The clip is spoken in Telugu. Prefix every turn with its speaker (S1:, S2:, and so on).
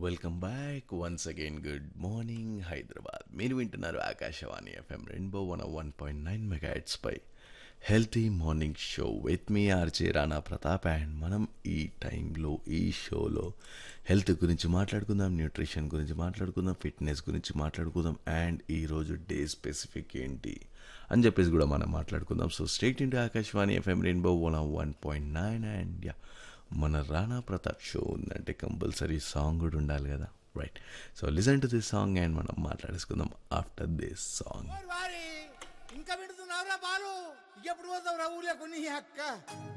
S1: welcome back once again good morning Hyderabad మీరు వింటున్నారు Akashvani FM rainbow one one point nine megahertz పై healthy morning show with me RJ Rana Pratap and మనం ఈ టైంలో ఈ షోలో హెల్త్ గురించి మాట్లాడుకుందాం న్యూట్రిషన్ గురించి మాట్లాడుకుందాం ఫిట్నెస్ గురించి మాట్లాడుకుందాం అండ్ ఈరోజు డే స్పెసిఫిక్ ఏంటి అని చెప్పేసి కూడా మనం మాట్లాడుకుందాం so stay tuned to Akashvani FM rainbow one one point nine and yeah మన రాణా ప్రతాప్ షో ఉందంటే కంపల్సరీ సాంగ్ కూడా ఉండాలి కదా right so listen to this song and మనం మాట్లాడేసుకుందాం ఆఫ్టర్ దిస్ సాంగ్
S2: ఓరి వారి ఇంకా పెడుతున్నావురా బాలు ఎప్పుడు పోతావురా ఊర్లో కొన్ని అక్క